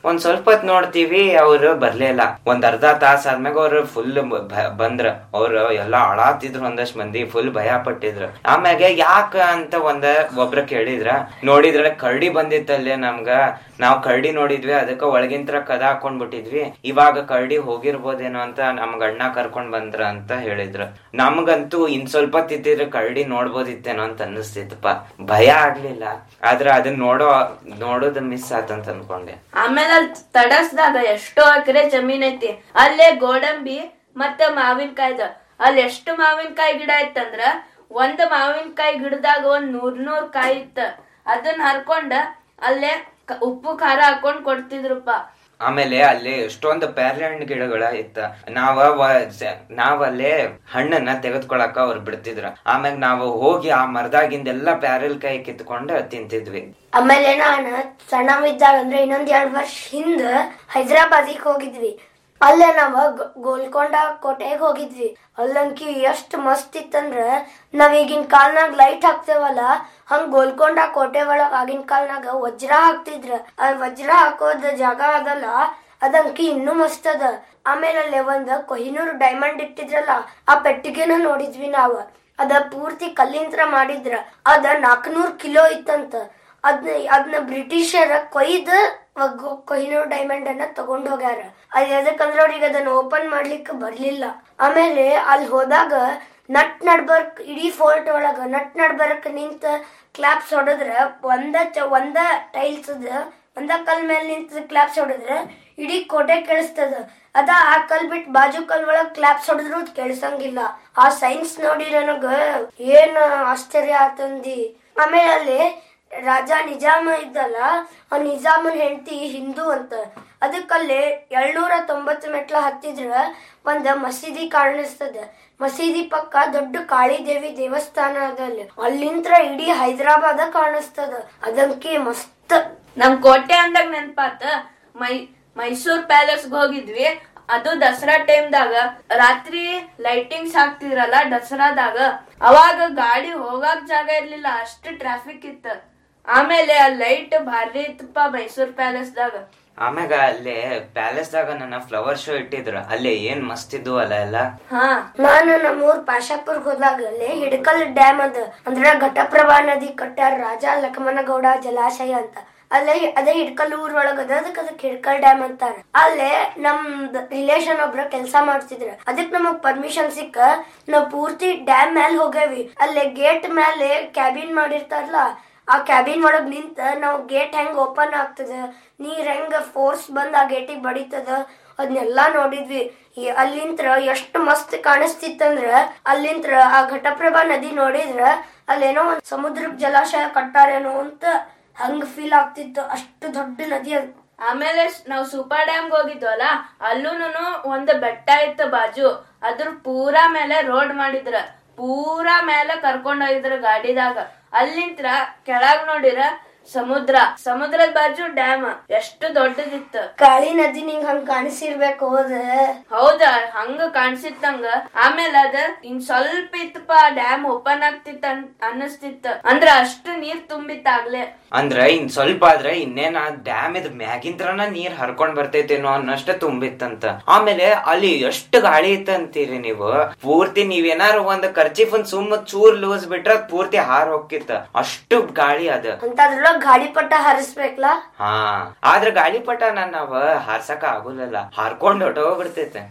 ಒಂದ್ ಸ್ವಲ್ಪ ಹೊತ್ ನೋಡ್ತೀವಿ ಅವ್ರು ಬರ್ಲಿಲ್ಲ ಒಂದ್ ಅರ್ಧ ತಾಸ ಆದ್ಮ್ಯಾಗ ಅವ್ರು ಫುಲ್ ಬಂದ್ರ ಅವ್ರು ಎಲ್ಲಾ ಅಳಾತಿದ್ರು ಒಂದಷ್ಟ್ ಮಂದಿ ಫುಲ್ ಭಯ ಪಟ್ಟಿದ್ರು ಆಮ್ಯಾಗ ಯಾಕ ಅಂತ ಒಂದ ಒಬ್ರ ಕೇಳಿದ್ರ ನೋಡಿದ್ರ ಕರಡಿ ಬಂದಿತ್ತಲ್ಲೇ ನಮ್ಗ ನಾವ್ ಕರಡಿ ನೋಡಿದ್ವಿ ಅದಕ್ಕ ಒಳಗಿಂತ್ರ ಕದ ಹಾಕೊಂಡ್ ಬಿಟ್ಟಿದ್ವಿ ಇವಾಗ ಕರಡಿ ಹೋಗಿರ್ಬೋದೇನೋ ಅಂತ ನಮ್ಗ ಅಣ್ಣ ಕರ್ಕೊಂಡ್ ಬಂದ್ರ ಅಂತ ಹೇಳಿದ್ರು ನಮ್ಗಂತೂ ಇನ್ ಸ್ವಲ್ಪ ತಿದ್ದಿದ್ರೆ ಕರಡಿ ನೋಡ್ಬೋದಿತ್ತೇನೋ ಅಂತ ಅನ್ನಿಸ್ತಿತ್ತಪ್ಪ ಭಯ ಆಗ್ಲಿಲ್ಲ ಆದ್ರ ಅದನ್ನ ನೋಡೋ ನೋಡೋದ್ ಮಿಸ್ ಆತಂತ ಅನ್ಕೊಂಡೆ ಆಮೇಲೆ ಅಲ್ಲಿ ತಡಸ್ದಾಗ ಎಷ್ಟೋ ಎಕರೆ ಜಮೀನ್ ಐತಿ ಅಲ್ಲೇ ಗೋಡಂಬಿ ಮತ್ತೆ ಮಾವಿನಕಾಯ್ದ ಅಲ್ಲಿ ಎಷ್ಟು ಮಾವಿನಕಾಯಿ ಗಿಡ ಇತ್ತಂದ್ರ ಒಂದ್ ಮಾವಿನಕಾಯಿ ಗಿಡದಾಗ ಒಂದ್ ನೂರ್ ನೂರ್ ಕಾಯಿ ಇತ್ತ ಅದನ್ನ ಹರ್ಕೊಂಡ ಅಲ್ಲೇ ಕ- ಉಪ್ಪು ಖಾರ ಹಾಕೊಂಡ್ ಕೊಡ್ತಿದ್ರಪ್ಪ ಆಮೇಲೆ ಅಲ್ಲಿ ಎಷ್ಟೊಂದು ಪ್ಯಾರ್ಲೆ ಹಣ್ಣು ಗಿಡಗಳ ಇತ್ತ ನಾವ ವ- ಸ- ನಾವಲ್ಲೇ ಹಣ್ಣನ್ನ ತೆಗೆದ್ಕೊಳಕ ಅವ್ರು ಬಿಡ್ತಿದ್ರ ಆಮ್ಯಾಗ ನಾವು ಹೋಗಿ ಆ ಮರದಾಗಿಂದೆಲ್ಲ ಪ್ಯಾರಲ್ ಕಾಯಿ ಕಿತ್ಕೊಂಡು ತಿಂತಿದ್ವಿ ಆಮೇಲೆ ನಾನು ಸಣ್ಣವಿದ್ದಾಗ ಅಂದ್ರೆ ಇನ್ನೊಂದ್ ಎರಡ್ ವರ್ಷ ಹಿಂದ ಹೈದರಾಬಾದಿಗೆ ಹೋಗಿದ್ವಿ ಅಲ್ಲೇ ನಾವ ಗ- ಗೋಲ್ಕೊಂಡ ಕೋಟೆಗೆ ಹೋಗಿದ್ವಿ ಅಲ್ಲಂಕಿ ಎಷ್ಟ್ ಮಸ್ತ್ ಇತ್ತಂದ್ರ ನಾವ್ ಈಗಿನ ಕಾಲ್ನಾಗ ಲೈಟ್ ಹಾಕ್ತೇವಲ್ಲ ಹಂಗ ಗೋಲ್ಕೊಂಡ ಕೋಟೆ ಒಳಗ ಆಗಿನ ಕಾಲ್ನಾಗ ವಜ್ರ ಹಾಕ್ತಿದ್ರ ಆ ವಜ್ರ ಹಾಕೋದ್ ಜಾಗ ಅದಲ್ಲ ಅದಂಕಿ ಇನ್ನೂ ಮಸ್ತ್ ಅದ ಆಮೇಲೆ ಅಲ್ಲೇ ಒಂದ್ ಕೊಹಿನೂರ್ ಡೈಮಂಡ್ ಇಟ್ಟಿದ್ರಲ್ಲ ಆ ಪೆಟ್ಟಿಗೆನ ನೋಡಿದ್ವಿ ನಾವ್ ಅದ ಪೂರ್ತಿ ಕಲ್ಲಿಂತ್ರ ಮಾಡಿದ್ರ ಅದ ನಾಲ್ಕನೂರ್ ಕಿಲೋ ಇತ್ತಂತ ಅದ್ನ ಅದನ್ನ ಬ್ರಿಟಿಷರ ಕೊಯ್ದು ಒಗ್- ಕೊಹಿನೂರ್ ಡೈಮಂಡ್ ಅನ್ನ ತಗೊಂಡ್ ಹೋಗ್ಯಾರ ಅದ್ ಎದಕ್ಕಂದ್ರ ಅವ್ರಿಗೆ ಅದನ್ನ ಓಪನ್ ಮಾಡ್ಲಿಕ್ಕೆ ಬರ್ಲಿಲ್ಲ ಆಮೇಲೆ ಅಲ್ಲಿ ಹೋದಾಗ ನಟ್ ನಡ್ಬರ್ಕ್ ಇಡೀ ಫೋರ್ಟ್ ಒಳಗ ನಟ್ ನಡ್ಬರ್ಕ್ ನಿಂತ ಕ್ಲಾಪ್ಸ್ ಹೊಡೆದ್ರ ಒಂದ ಚ ಒಂದ ಟೈಲ್ಸ್ ಒಂದ ಕಲ್ ಮೇಲೆ ನಿಂತ ಕ್ಲಾಪ್ಸ್ ಹೊಡೆದ್ರ ಇಡೀ ಕೋಟೆ ಕೇಳಿಸ್ತದ ಅದ ಆ ಕಲ್ ಬಿಟ್ ಬಾಜು ಕಲ್ ಒಳಗ್ ಕ್ಲಾಪ್ಸ್ ಹೊಡೆದ್ರು ಕೇಳಿಸಂಗಿಲ್ಲ ಆ ಸೈನ್ಸ್ ನೋಡಿ ನನಗ ಏನ್ ಆಶ್ಚರ್ಯ ಆತಂದಿ ಆಮೇಲೆ ಅಲ್ಲಿ ರಾಜ ನಿಜಾಮ ಇದ್ದಲ್ಲ ಆ ನಿಜಾಮನ್ ಹೆಂಡತಿ ಹಿಂದೂ ಅಂತ ಅದಕ್ಕಲ್ಲಿ ಏಳ್ನೂರ ತೊಂಬತ್ತು ಮೆಟ್ಲ ಹತ್ತಿದ್ರ ಒಂದ್ ಮಸೀದಿ ಕಾಣಿಸ್ತದ ಮಸೀದಿ ಪಕ್ಕ ದೊಡ್ಡ ಕಾಳಿ ದೇವಿ ದೇವಸ್ಥಾನ ಅದ ಅಲ್ಲಿ ಅಲ್ಲಿಂತ್ರ ಇಡೀ ಹೈದರಾಬಾದ ಕಾಣಿಸ್ತದ ಅದಂಕಿ ಮಸ್ತ್ ನಮ್ ಕೋಟೆ ಅಂದಾಗ ನೆನ್ಪಾತ ಮೈ ಮೈಸೂರ್ ಪ್ಯಾಲೇಸ್ ಹೋಗಿದ್ವಿ ಅದು ದಸರಾ ಟೈಮ್ದಾಗ ರಾತ್ರಿ ಲೈಟಿಂಗ್ಸ್ ಹಾಕ್ತಿದ್ರಲ್ಲ ದಸರಾದಾಗ ಅವಾಗ ಗಾಡಿ ಹೋಗಾಕ್ ಜಾಗ ಇರ್ಲಿಲ್ಲ ಅಷ್ಟು ಟ್ರಾಫಿಕ್ ಇತ್ತ ಆಮೇಲೆ ಆ ಲೈಟ್ ಭಾರಿ ಇತ್ತಪ್ಪ ಮೈಸೂರ್ ಪ್ಯಾಲೇಸ್ದಾಗ ಆಮ್ಯಾಗ ಅಲ್ಲೇ ಪ್ಯಾಲೇಸ್ದಾಗ ನನ್ನ ಫ್ಲವರ್ ಶೋ ಇಟ್ಟಿದ್ರು ಅಲ್ಲೇ ಏನ್ ಮಸ್ತ್ ಇದ್ವು ಅಲ್ಲ ಎಲ್ಲ ಹಾ ನಾನು ನಮ್ಮೂರ್ ಪಾಶಾಪುರ್ಗ್ ಹೋದಾಗ ಅಲ್ಲಿ ಹಿಡಕಲ್ ಡ್ಯಾಮ್ ಅದ ಅಂದ್ರ ಘಟಪ್ರಭಾ ನದಿ ಕಟ್ಟಾರ ರಾಜ ಲಕ್ಷ್ಮಣಗೌಡ ಜಲಾಶಯ ಅಂತ ಅಲ್ಲೇ ಅದೇ ಹಿಡ್ಕಲ್ ಊರ್ ಒಳಗ ಅದ ಅದಕ್ಕೆ ಅದಕ್ಕೆ ಹಿಡ್ಕಲ್ ಡ್ಯಾಮ್ ಅಂತಾರ ಅಲ್ಲೇ ನಮ್ ರಿಲೇಷನ್ ಒಬ್ರ ಕೆಲ್ಸ ಮಾಡ್ತಿದ್ರ ಅದಕ್ ನಮಗ್ ಪರ್ಮಿಷನ್ ಸಿಕ್ಕ ನಾವ್ ಪೂರ್ತಿ ಡ್ಯಾಮ್ ಮ್ಯಾಲ್ ಹೋಗೇವಿ ಅಲ್ಲೇ ಗೇಟ್ ಮೇಲೆ ಕ್ಯಾಬಿನ್ ಮಾಡಿರ್ತಾರಲ್ಲ ಆ ಕ್ಯಾಬಿನ್ ಒಳಗ್ ನಿಂತ ನಾವ್ ಗೇಟ್ ಹೆಂಗ್ ಓಪನ್ ಆಗ್ತದ ನೀರ್ ಹೆಂಗ್ ಫೋರ್ಸ್ ಬಂದ್ ಆ ಗೇಟಿಗೆ ಬಡಿತದ ಅದನ್ನೆಲ್ಲಾ ನೋಡಿದ್ವಿ ಈ ಅಲ್ಲಿಂತ್ರ ಎಷ್ಟು ಮಸ್ತ್ ಕಾಣಿಸ್ತಿತ್ತಂದ್ರ ಅಲ್ಲಿಂತ್ರ ಆ ಘಟಪ್ರಭಾ ನದಿ ನೋಡಿದ್ರ ಅಲ್ಲೇನೋ ಒಂದ್ ಸಮುದ್ರಕ್ ಜಲಾಶಯ ಕಟ್ಟಾರೇನೋ ಅಂತ ಹಂಗ್ ಫೀಲ್ ಆಗ್ತಿತ್ತು ಅಷ್ಟು ದೊಡ್ಡ ನದಿ ಅದು ಆಮೇಲೆ ಸ್- ನಾವ್ ಸೂಪರ್ ಡ್ಯಾಮ್ ಹೋಗಿದ್ವಲ್ಲ ಅಲ್ಲೂನು ಒಂದ್ ಬೆಟ್ಟ ಇತ್ತು ಬಾಜು ಅದ್ರ ಪೂರಾ ಮೇಲೆ ರೋಡ್ ಮಾಡಿದ್ರ ಪೂರಾ ಮೇಲೆ ಕರ್ಕೊಂಡ್ ಹೋಗಿದ್ರ ಗಾಡಿದಾಗ ಅಲ್ಲಿಂತ್ರ ಕೆಳಗ್ ನೋಡಿರ ಸಮುದ್ರ ಸಮುದ್ರದ ಬಾಜು ಡ್ಯಾಮ್ ಎಷ್ಟು ದೊಡ್ಡದಿತ್ತು ಕಾಳಿ ನದಿ ನಿಂಗ್ ಹಂಗ್ ಕಾಣಿಸಿರ್ಬೇಕು ಹೋದ ಹೌದ ಹಂಗ ಕಾಣ್ಸಿತ್ತಂಗ ಆಮೇಲೆ ಅದ ಇನ್ ಸ್ವಲ್ಪ ಇತ್ತಪ್ಪ ಡ್ಯಾಮ್ ಓಪನ್ ಆಗ್ತಿತ್ತ ಅನ್ನಿಸ್ತಿತ್ತ ಅಂದ್ರ ಅಷ್ಟು ನೀರ್ ತುಂಬಿತ್ತಾಗ್ಲೇ ಅಂದ್ರ ಇನ್ ಸ್ವಲ್ಪ ಆದ್ರೆ ಇನ್ನೇನ್ ಆ ಡ್ಯಾಮ್ ಇದ್ ಮ್ಯಾಗಿಂತ್ರನ ನೀರ್ ಹರ್ಕೊಂಡ್ ಬರ್ತೈತೇನೋ ಅನ್ನಷ್ಟ ತುಂಬಿತ್ತಂತ ಆಮೇಲೆ ಅಲ್ಲಿ ಎಷ್ಟು ಗಾಳಿ ಇತ್ತಂತೀರಿ ನೀವು ಪೂರ್ತಿ ನೀವೇನಾರು ಒಂದ್ ಕರ್ಚಿಫ್ ಒಂದ್ ಸುಮ್ಮ ಚೂರ್ ಲೂಸ್ ಬಿಟ್ರ ಅದ್ ಪೂರ್ತಿ ಹಾರ್ ಹೋಗಿತ್ತ ಅಷ್ಟು ಗಾಳಿ ಅದ ಅಂತದ್ರೊಳಗ ಗಾಳಿ ಪಟ್ಟ ಹರಿಸ್ಬೇಕಲ್ಲ ಹಾ ಆದ್ರ ಗಾಳಿಪಟ ನನ್ ನಾವ್ ಹಾರ್ಸಕ ಆಗುಲ್ಲಲ್ಲ ಹಾರ್ಕೊಂಡ್ ಹೊಟ್ಟೋಗ್ಬಿಡ್ತೈತೆ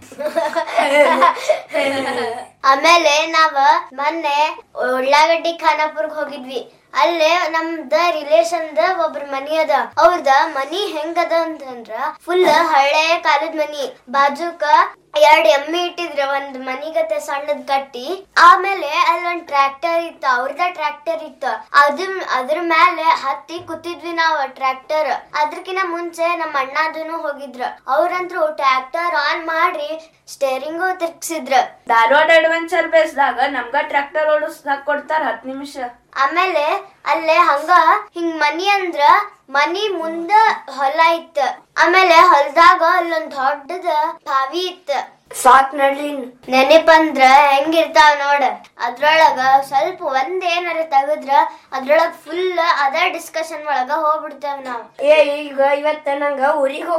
ಆಮೇಲೆ ನಾವ ಮೊನ್ನೆ ಉಳ್ಳಾಗಡ್ಡಿ ಖಾನಾಪುರ್ಗ್ ಹೋಗಿದ್ವಿ ಅಲ್ಲೇ ನಮ್ದ ರಿಲೇಷನ್ ದ ಒಬ್ರ ಮನಿ ಅದ ಅವ್ರದ ಮನಿ ಹೆಂಗದ ಅಂತಂದ್ರ ಫುಲ್ ಹಳೆ ಕಾಲದ ಮನಿ ಬಾಜುಕ ಎರಡ್ ಎಮ್ಮಿ ಇಟ್ಟಿದ್ರ ಒಂದ್ ಮನಿಗತೆ ಸಣ್ಣದ್ ಕಟ್ಟಿ ಆಮೇಲೆ ಅಲ್ಲೊಂದ್ ಟ್ರ್ಯಾಕ್ಟರ್ ಇತ್ತ ಅವ್ರದ ಟ್ರ್ಯಾಕ್ಟರ್ ಇತ್ತ ಅದ್ರ ಅದ್ರ ಮೇಲೆ ಹತ್ತಿ ಕೂತಿದ್ವಿ ನಾವ್ ಟ್ರ್ಯಾಕ್ಟರ್ ಅದ್ರಕಿನ ಮುಂಚೆ ನಮ್ಮ ಅಣ್ಣದನು ಹೋಗಿದ್ರ ಅವ್ರಂತ್ರು ಟ್ರ್ಯಾಕ್ಟರ್ ಆನ್ ಮಾಡಿ ಸ್ಟೇರಿಂಗು ತಿರ್ಗ್ಸಿದ್ರ ಧಾರವಾಡ ಅಡ್ವೆಂಚರ್ ಬೇಸ್ದಾಗ ನಮ್ಗ ಟ್ರ್ಯಾಕ್ಟರ್ ಓಡಿಸ್ದಾಕ್ ಕೊಡ್ತಾರ ಹತ್ ನಿಮಿಷ ಆಮೇಲೆ ಅಲ್ಲೇ ಹಂಗ ಹಿಂಗ್ ಮನಿ ಅಂದ್ರ ಮನಿ ಮುಂದ ಹೊಲ ಇತ್ತ ಆಮೇಲೆ ಹೊಲದಾಗ ಅಲ್ಲೊಂದ್ ದೊಡ್ಡದ ಬಾವಿ ಇತ್ತ ಸಾಕ್ ನಡ್ಲಿನ್ ನೆನಪಂದ್ರ ಹೆಂಗಿರ್ತಾವ ನೋಡ ಅದ್ರೊಳಗ ಸ್ವಲ್ಪ ಒಂದ್ ಏನಾರ ತೆಗದ್ರ ಅದ್ರೊಳಗ ಫುಲ್ ಅದ ಡಿಸ್ಕಷನ್ ಒಳಗ ಹೋಗ್ಬಿಡ್ತೇವ್ ನಾವ್ ಏ ಈಗ ಇವತ್ತ ನಂಗ ಊರಿಗ್